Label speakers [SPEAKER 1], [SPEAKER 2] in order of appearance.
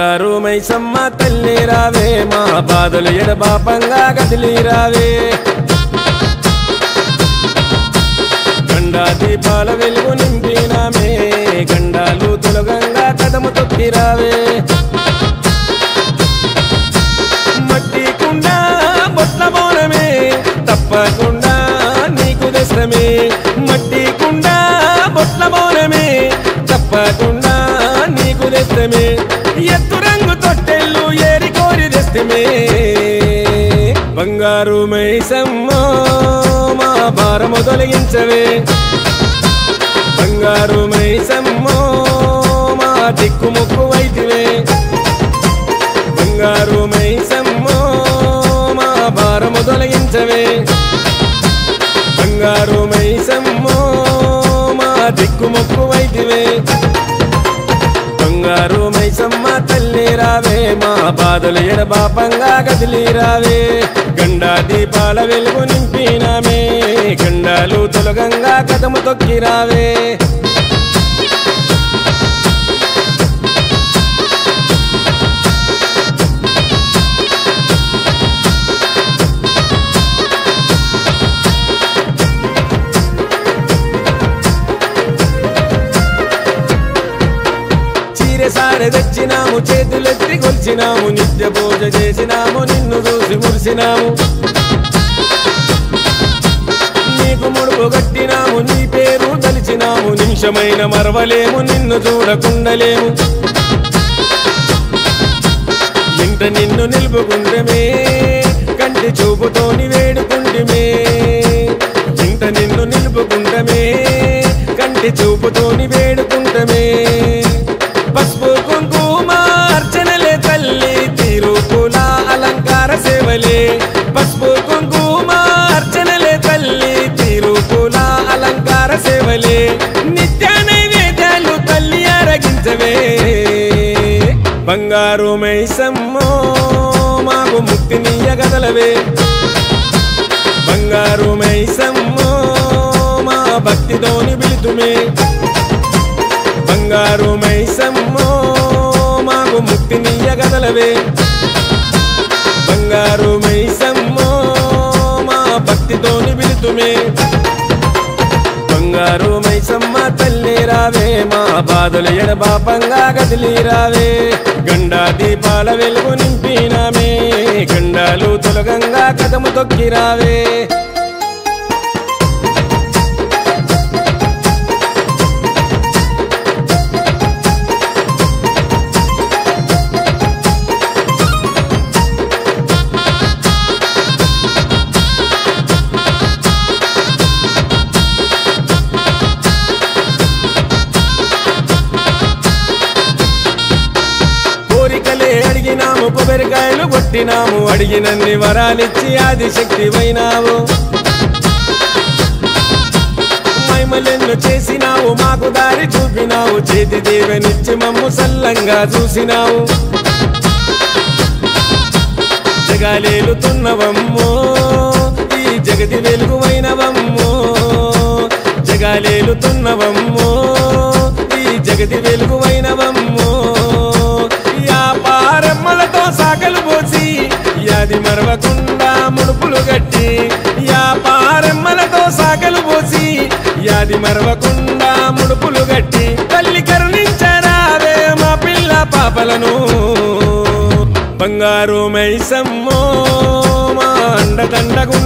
[SPEAKER 1] బంగారు మైసమ్మ తల్లి రావే మా బాధలు ఎడబాపంగా కదిలి రావే గండా దీపాల వెలుగు నింపినామే గండాలు తొలగంగా కదము తొక్కి రావే మట్టి కుండ బొట్ల బోనమే తప్పకుండా నీకు దశమే మట్టి కుండ బొట్ల బోనమే తప్పకుండా నీకు దశమే ఎత్తు రంగు తొట్టెళ్ళు ఏరి కోరి దశమే బంగారు మైసమ్మ మా భారము తొలగించవే బంగారు మైసమ్మ మా దిక్కు ముక్కు వైతివే బంగారు మైసమ్మో మా భారము తొలగించవే బంగారు మైసమ్మో మా దిక్కు మొక్కు వైతివే బంగారు మైసమ్మ తల్లి రావే మా బాధలు ఎడబాపంగా కదిలి రావే గండా దీపాల వెలుగు నింపినామే గండాలు తొలగంగా కదము తొక్కి రావే చీరె సారె తెచ్చినాము చేతులెత్తి కొలిచినాము నిత్య పూజ చేసినాము నిన్ను చూసి మురిసినాము నీకు ముడుపు కట్టినాము నీ పేరు తలిచినాము నిమిషమైన మరవలేము నిన్ను చూడకుండలేము ఇంట నిన్ను నిలుపుకుంటమే కంటి చూపుతోని వేడుకుంటమే ఇంట నిన్ను నిలుపుకుంటమే కంటి చూపుతోని వేడుకుంటమే పసుపు కుంకుమ అర్చనలే తల్లి తిరుపుల అలంకార సేవలే పసుపు కుంకుమ అర్చనలే తల్లి తిరుపుల అలంకార సేవలే నిత్య నైవేద్యాలు తల్లి అరగించవే బంగారు మైసమ్మో మాకు ముక్తినీయగదలవే బంగారు మైసమ్మో మా భక్తితోని పిలుతుమే బంగారు మైసమ్మో మాకు ముక్తినీయగదలవే బంగారు మైసమ్మో మా భక్తితోని పిలుతుమే బంగారు మైసమ్మ తల్లి రావే మా బాధలు ఎడబాపంగా కదిలి రావే గండా దీపాల వెలుగు నింపినామే గండాలు తొలగంగా కదము తొక్కి రావే కోరికలే అడిగినాము కొబ్బరికాయలు కొట్టినాము అడిగినన్ని వరాలిచ్చి ఆదిశక్తి వైనావు మైమలెన్ను చేసినావు మాకు దారి చూపినావు చేతి దేవనిచ్చి మమ్ము సల్లంగా చూసినావు జగాలేలుతున్నవమ్మో ఈ జగతి వెలుగువైనవమ్మో జగాలేలుతున్నవమ్మో ఈ జగతి వెలుగువైనవమ్మో వ్యాపారమ్మలతో సాగలు పోసి యాది మరవకుండా ముడుపులు గట్టి వ్యాపారమ్మలతో సాగలు పోసి యాది మరవకుండా ముడుపులు గట్టి తల్లి కరుణించరాదే మా పిల్ల పాపలను బంగారు మైసమ్మో మా అండదండకు